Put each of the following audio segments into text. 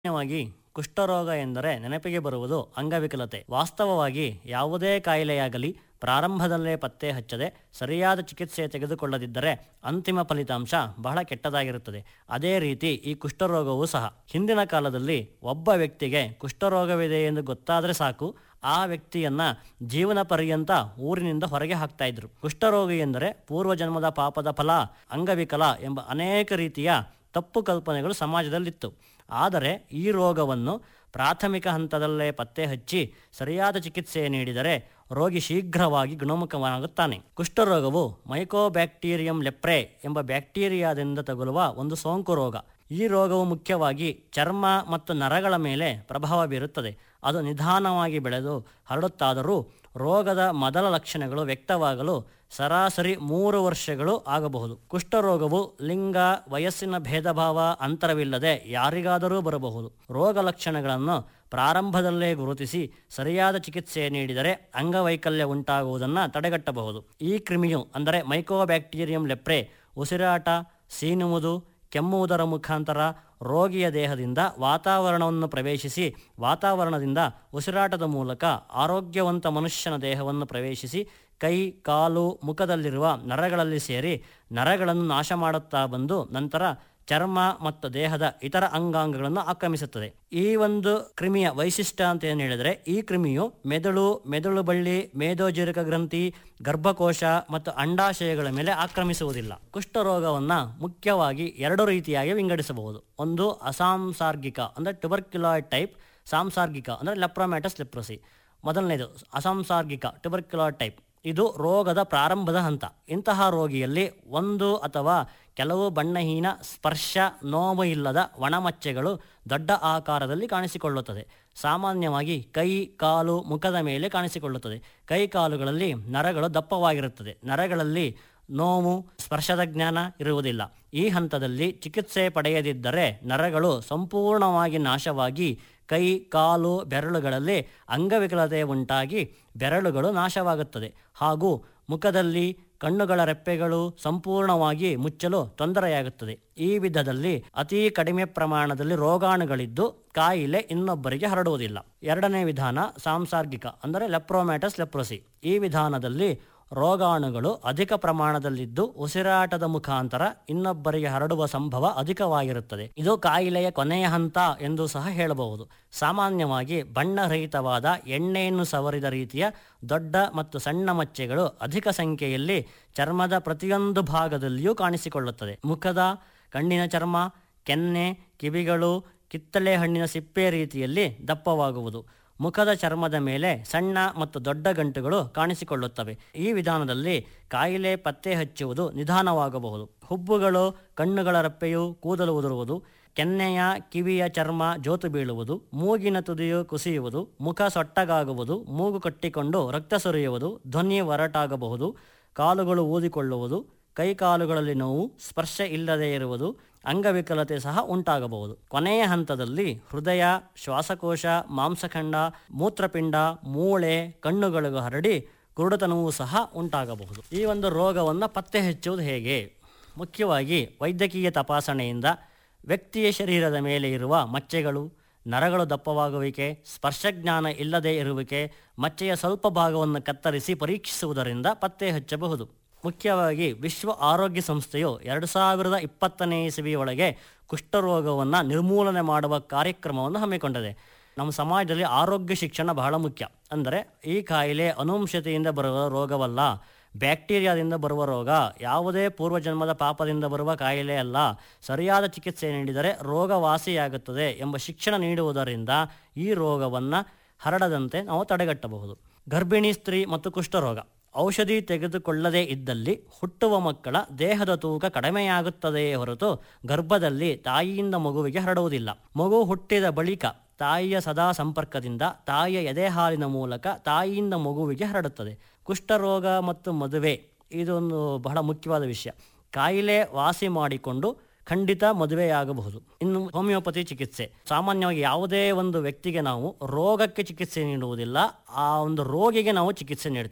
ಸಾಮಾನ್ಯವಾಗಿ ಕುಷ್ಠರೋಗ ಎಂದರೆ ನೆನಪಿಗೆ ಬರುವುದು ಅಂಗವಿಕಲತೆ ವಾಸ್ತವವಾಗಿ ಯಾವುದೇ ಕಾಯಿಲೆಯಾಗಲಿ ಪ್ರಾರಂಭದಲ್ಲೇ ಪತ್ತೆ ಹಚ್ಚದೆ ಸರಿಯಾದ ಚಿಕಿತ್ಸೆ ತೆಗೆದುಕೊಳ್ಳದಿದ್ದರೆ ಅಂತಿಮ ಫಲಿತಾಂಶ ಬಹಳ ಕೆಟ್ಟದಾಗಿರುತ್ತದೆ ಅದೇ ರೀತಿ ಈ ಕುಷ್ಠರೋಗವೂ ಸಹ ಹಿಂದಿನ ಕಾಲದಲ್ಲಿ ಒಬ್ಬ ವ್ಯಕ್ತಿಗೆ ಕುಷ್ಠರೋಗವಿದೆ ಎಂದು ಗೊತ್ತಾದರೆ ಸಾಕು ಆ ವ್ಯಕ್ತಿಯನ್ನ ಜೀವನ ಪರ್ಯಂತ ಊರಿನಿಂದ ಹೊರಗೆ ಹಾಕ್ತಾ ಇದ್ರು ಕುಷ್ಠರೋಗಿ ಎಂದರೆ ಪೂರ್ವಜನ್ಮದ ಪಾಪದ ಫಲ ಅಂಗವಿಕಲ ಎಂಬ ಅನೇಕ ರೀತಿಯ ತಪ್ಪು ಕಲ್ಪನೆಗಳು ಸಮಾಜದಲ್ಲಿತ್ತು ಆದರೆ ಈ ರೋಗವನ್ನು ಪ್ರಾಥಮಿಕ ಹಂತದಲ್ಲೇ ಪತ್ತೆ ಹಚ್ಚಿ ಸರಿಯಾದ ಚಿಕಿತ್ಸೆ ನೀಡಿದರೆ ರೋಗಿ ಶೀಘ್ರವಾಗಿ ಗುಣಮುಖವಾಗುತ್ತಾನೆ ಕುಷ್ಠರೋಗವು ಮೈಕೋಬ್ಯಾಕ್ಟೀರಿಯಂ ಲೆಪ್ರೆ ಎಂಬ ಬ್ಯಾಕ್ಟೀರಿಯಾದಿಂದ ತಗುಲುವ ಒಂದು ಸೋಂಕು ರೋಗ ಈ ರೋಗವು ಮುಖ್ಯವಾಗಿ ಚರ್ಮ ಮತ್ತು ನರಗಳ ಮೇಲೆ ಪ್ರಭಾವ ಬೀರುತ್ತದೆ ಅದು ನಿಧಾನವಾಗಿ ಬೆಳೆದು ಹರಡುತ್ತಾದರೂ ರೋಗದ ಮೊದಲ ಲಕ್ಷಣಗಳು ವ್ಯಕ್ತವಾಗಲು ಸರಾಸರಿ ಮೂರು ವರ್ಷಗಳು ಆಗಬಹುದು ಕುಷ್ಠರೋಗವು ಲಿಂಗ ವಯಸ್ಸಿನ ಭೇದಭಾವ ಅಂತರವಿಲ್ಲದೆ ಯಾರಿಗಾದರೂ ಬರಬಹುದು ರೋಗ ಲಕ್ಷಣಗಳನ್ನು ಪ್ರಾರಂಭದಲ್ಲೇ ಗುರುತಿಸಿ ಸರಿಯಾದ ಚಿಕಿತ್ಸೆ ನೀಡಿದರೆ ಅಂಗವೈಕಲ್ಯ ಉಂಟಾಗುವುದನ್ನು ತಡೆಗಟ್ಟಬಹುದು ಈ ಕ್ರಿಮಿಯು ಅಂದರೆ ಮೈಕೋಬ್ಯಾಕ್ಟೀರಿಯಂ ಲೆಪ್ರೆ ಉಸಿರಾಟ ಸೀನುವುದು ಕೆಮ್ಮುವುದರ ಮುಖಾಂತರ ರೋಗಿಯ ದೇಹದಿಂದ ವಾತಾವರಣವನ್ನು ಪ್ರವೇಶಿಸಿ ವಾತಾವರಣದಿಂದ ಉಸಿರಾಟದ ಮೂಲಕ ಆರೋಗ್ಯವಂತ ಮನುಷ್ಯನ ದೇಹವನ್ನು ಪ್ರವೇಶಿಸಿ ಕೈ ಕಾಲು ಮುಖದಲ್ಲಿರುವ ನರಗಳಲ್ಲಿ ಸೇರಿ ನರಗಳನ್ನು ನಾಶ ಮಾಡುತ್ತಾ ಬಂದು ನಂತರ ಚರ್ಮ ಮತ್ತು ದೇಹದ ಇತರ ಅಂಗಾಂಗಗಳನ್ನು ಆಕ್ರಮಿಸುತ್ತದೆ ಈ ಒಂದು ಕ್ರಿಮಿಯ ವೈಶಿಷ್ಟ್ಯ ಅಂತ ಏನು ಹೇಳಿದರೆ ಈ ಕ್ರಿಮಿಯು ಮೆದುಳು ಮೆದುಳು ಬಳ್ಳಿ ಮೇದೋಜೀರಕ ಗ್ರಂಥಿ ಗರ್ಭಕೋಶ ಮತ್ತು ಅಂಡಾಶಯಗಳ ಮೇಲೆ ಆಕ್ರಮಿಸುವುದಿಲ್ಲ ಕುಷ್ಠರೋಗವನ್ನು ಮುಖ್ಯವಾಗಿ ಎರಡು ರೀತಿಯಾಗಿ ವಿಂಗಡಿಸಬಹುದು ಒಂದು ಅಸಾಂಸರ್ಗಿಕ ಅಂದರೆ ಟ್ಯುಬರ್ಕ್ಯುಲಾಯ್ಡ್ ಟೈಪ್ ಸಾಂಸರ್ಗಿಕ ಅಂದರೆ ಲೆಪ್ರೋಮ್ಯಾಟಸ್ ಲೆಪ್ರಸಿ ಮೊದಲನೇದು ಅಸಾಂಸರ್ಗಿಕ ಟ್ಯುಬರ್ಕ್ಯುಲಾಯ್ಡ್ ಟೈಪ್ ಇದು ರೋಗದ ಪ್ರಾರಂಭದ ಹಂತ ಇಂತಹ ರೋಗಿಯಲ್ಲಿ ಒಂದು ಅಥವಾ ಕೆಲವು ಬಣ್ಣಹೀನ ಸ್ಪರ್ಶ ನೋವು ಇಲ್ಲದ ಒಣಮಚ್ಚೆಗಳು ದೊಡ್ಡ ಆಕಾರದಲ್ಲಿ ಕಾಣಿಸಿಕೊಳ್ಳುತ್ತದೆ ಸಾಮಾನ್ಯವಾಗಿ ಕೈ ಕಾಲು ಮುಖದ ಮೇಲೆ ಕಾಣಿಸಿಕೊಳ್ಳುತ್ತದೆ ಕೈ ಕಾಲುಗಳಲ್ಲಿ ನರಗಳು ದಪ್ಪವಾಗಿರುತ್ತದೆ ನರಗಳಲ್ಲಿ ನೋವು ಸ್ಪರ್ಶದ ಜ್ಞಾನ ಇರುವುದಿಲ್ಲ ಈ ಹಂತದಲ್ಲಿ ಚಿಕಿತ್ಸೆ ಪಡೆಯದಿದ್ದರೆ ನರಗಳು ಸಂಪೂರ್ಣವಾಗಿ ನಾಶವಾಗಿ ಕೈ ಕಾಲು ಬೆರಳುಗಳಲ್ಲಿ ಅಂಗವಿಕಲತೆ ಉಂಟಾಗಿ ಬೆರಳುಗಳು ನಾಶವಾಗುತ್ತದೆ ಹಾಗೂ ಮುಖದಲ್ಲಿ ಕಣ್ಣುಗಳ ರೆಪ್ಪೆಗಳು ಸಂಪೂರ್ಣವಾಗಿ ಮುಚ್ಚಲು ತೊಂದರೆಯಾಗುತ್ತದೆ ಈ ವಿಧದಲ್ಲಿ ಅತಿ ಕಡಿಮೆ ಪ್ರಮಾಣದಲ್ಲಿ ರೋಗಾಣುಗಳಿದ್ದು ಕಾಯಿಲೆ ಇನ್ನೊಬ್ಬರಿಗೆ ಹರಡುವುದಿಲ್ಲ ಎರಡನೇ ವಿಧಾನ ಸಾಂಸರ್ಗಿಕ ಅಂದರೆ ಲೆಪ್ರೋಮ್ಯಾಟಸ್ ಲೆಪ್ರೋಸಿ ಈ ವಿಧಾನದಲ್ಲಿ ರೋಗಾಣುಗಳು ಅಧಿಕ ಪ್ರಮಾಣದಲ್ಲಿದ್ದು ಉಸಿರಾಟದ ಮುಖಾಂತರ ಇನ್ನೊಬ್ಬರಿಗೆ ಹರಡುವ ಸಂಭವ ಅಧಿಕವಾಗಿರುತ್ತದೆ ಇದು ಕಾಯಿಲೆಯ ಕೊನೆಯ ಹಂತ ಎಂದು ಸಹ ಹೇಳಬಹುದು ಸಾಮಾನ್ಯವಾಗಿ ಬಣ್ಣರಹಿತವಾದ ಎಣ್ಣೆಯನ್ನು ಸವರಿದ ರೀತಿಯ ದೊಡ್ಡ ಮತ್ತು ಸಣ್ಣ ಮಚ್ಚೆಗಳು ಅಧಿಕ ಸಂಖ್ಯೆಯಲ್ಲಿ ಚರ್ಮದ ಪ್ರತಿಯೊಂದು ಭಾಗದಲ್ಲಿಯೂ ಕಾಣಿಸಿಕೊಳ್ಳುತ್ತದೆ ಮುಖದ ಕಣ್ಣಿನ ಚರ್ಮ ಕೆನ್ನೆ ಕಿವಿಗಳು ಕಿತ್ತಳೆ ಹಣ್ಣಿನ ಸಿಪ್ಪೆ ರೀತಿಯಲ್ಲಿ ದಪ್ಪವಾಗುವುದು ಮುಖದ ಚರ್ಮದ ಮೇಲೆ ಸಣ್ಣ ಮತ್ತು ದೊಡ್ಡ ಗಂಟುಗಳು ಕಾಣಿಸಿಕೊಳ್ಳುತ್ತವೆ ಈ ವಿಧಾನದಲ್ಲಿ ಕಾಯಿಲೆ ಪತ್ತೆ ಹಚ್ಚುವುದು ನಿಧಾನವಾಗಬಹುದು ಹುಬ್ಬುಗಳು ಕಣ್ಣುಗಳ ರಪ್ಪೆಯು ಕೂದಲು ಉದುರುವುದು ಕೆನ್ನೆಯ ಕಿವಿಯ ಚರ್ಮ ಜೋತು ಬೀಳುವುದು ಮೂಗಿನ ತುದಿಯು ಕುಸಿಯುವುದು ಮುಖ ಸೊಟ್ಟಗಾಗುವುದು ಮೂಗು ಕಟ್ಟಿಕೊಂಡು ರಕ್ತ ಸುರಿಯುವುದು ಧ್ವನಿ ಒರಟಾಗಬಹುದು ಕಾಲುಗಳು ಊದಿಕೊಳ್ಳುವುದು ಕೈಕಾಲುಗಳಲ್ಲಿ ನೋವು ಸ್ಪರ್ಶ ಇಲ್ಲದೆ ಇರುವುದು ಅಂಗವಿಕಲತೆ ಸಹ ಉಂಟಾಗಬಹುದು ಕೊನೆಯ ಹಂತದಲ್ಲಿ ಹೃದಯ ಶ್ವಾಸಕೋಶ ಮಾಂಸಖಂಡ ಮೂತ್ರಪಿಂಡ ಮೂಳೆ ಕಣ್ಣುಗಳಿಗೂ ಹರಡಿ ಕುರುಡುತನವೂ ಸಹ ಉಂಟಾಗಬಹುದು ಈ ಒಂದು ರೋಗವನ್ನು ಪತ್ತೆ ಹಚ್ಚುವುದು ಹೇಗೆ ಮುಖ್ಯವಾಗಿ ವೈದ್ಯಕೀಯ ತಪಾಸಣೆಯಿಂದ ವ್ಯಕ್ತಿಯ ಶರೀರದ ಮೇಲೆ ಇರುವ ಮಚ್ಚೆಗಳು ನರಗಳು ದಪ್ಪವಾಗುವಿಕೆ ಸ್ಪರ್ಶಜ್ಞಾನ ಇಲ್ಲದೆ ಇರುವಿಕೆ ಮಚ್ಚೆಯ ಸ್ವಲ್ಪ ಭಾಗವನ್ನು ಕತ್ತರಿಸಿ ಪರೀಕ್ಷಿಸುವುದರಿಂದ ಪತ್ತೆ ಹಚ್ಚಬಹುದು ಮುಖ್ಯವಾಗಿ ವಿಶ್ವ ಆರೋಗ್ಯ ಸಂಸ್ಥೆಯು ಎರಡು ಸಾವಿರದ ಇಪ್ಪತ್ತನೇ ಇಸವಿಯೊಳಗೆ ಕುಷ್ಠರೋಗವನ್ನು ನಿರ್ಮೂಲನೆ ಮಾಡುವ ಕಾರ್ಯಕ್ರಮವನ್ನು ಹಮ್ಮಿಕೊಂಡಿದೆ ನಮ್ಮ ಸಮಾಜದಲ್ಲಿ ಆರೋಗ್ಯ ಶಿಕ್ಷಣ ಬಹಳ ಮುಖ್ಯ ಅಂದರೆ ಈ ಕಾಯಿಲೆ ಅನುವಂಶತೆಯಿಂದ ಬರುವ ರೋಗವಲ್ಲ ಬ್ಯಾಕ್ಟೀರಿಯಾದಿಂದ ಬರುವ ರೋಗ ಯಾವುದೇ ಪೂರ್ವಜನ್ಮದ ಪಾಪದಿಂದ ಬರುವ ಕಾಯಿಲೆ ಅಲ್ಲ ಸರಿಯಾದ ಚಿಕಿತ್ಸೆ ನೀಡಿದರೆ ರೋಗ ವಾಸಿಯಾಗುತ್ತದೆ ಎಂಬ ಶಿಕ್ಷಣ ನೀಡುವುದರಿಂದ ಈ ರೋಗವನ್ನು ಹರಡದಂತೆ ನಾವು ತಡೆಗಟ್ಟಬಹುದು ಗರ್ಭಿಣಿ ಸ್ತ್ರೀ ಮತ್ತು ಕುಷ್ಠರೋಗ ಔಷಧಿ ತೆಗೆದುಕೊಳ್ಳದೇ ಇದ್ದಲ್ಲಿ ಹುಟ್ಟುವ ಮಕ್ಕಳ ದೇಹದ ತೂಕ ಕಡಿಮೆಯಾಗುತ್ತದೆಯೇ ಹೊರತು ಗರ್ಭದಲ್ಲಿ ತಾಯಿಯಿಂದ ಮಗುವಿಗೆ ಹರಡುವುದಿಲ್ಲ ಮಗು ಹುಟ್ಟಿದ ಬಳಿಕ ತಾಯಿಯ ಸದಾ ಸಂಪರ್ಕದಿಂದ ತಾಯಿಯ ಎದೆ ಹಾಲಿನ ಮೂಲಕ ತಾಯಿಯಿಂದ ಮಗುವಿಗೆ ಹರಡುತ್ತದೆ ಕುಷ್ಠರೋಗ ಮತ್ತು ಮದುವೆ ಇದೊಂದು ಬಹಳ ಮುಖ್ಯವಾದ ವಿಷಯ ಕಾಯಿಲೆ ವಾಸಿ ಮಾಡಿಕೊಂಡು ಖಂಡಿತ ಮದುವೆಯಾಗಬಹುದು ಇನ್ನು ಹೋಮಿಯೋಪತಿ ಚಿಕಿತ್ಸೆ ಸಾಮಾನ್ಯವಾಗಿ ಯಾವುದೇ ಒಂದು ವ್ಯಕ್ತಿಗೆ ನಾವು ರೋಗಕ್ಕೆ ಚಿಕಿತ್ಸೆ ನೀಡುವುದಿಲ್ಲ ಆ ಒಂದು ರೋಗಿಗೆ ನಾವು ಚಿಕಿತ್ಸೆ ನೀಡ್ತೀವಿ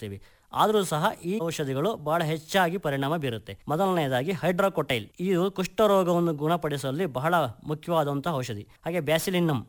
ಆದರೂ ಸಹ ಈ ಔಷಧಿಗಳು ಬಹಳ ಹೆಚ್ಚಾಗಿ ಪರಿಣಾಮ ಬೀರುತ್ತೆ ಮೊದಲನೆಯದಾಗಿ ಹೈಡ್ರೋಕೊಟೈಲ್ ಇದು ಕುಷ್ಠರೋಗವನ್ನು ಗುಣಪಡಿಸುವಲ್ಲಿ ಬಹಳ ಮುಖ್ಯವಾದಂತಹ ಔಷಧಿ ಹಾಗೆ ಬ್ಯಾಸಿಲಿನಮ್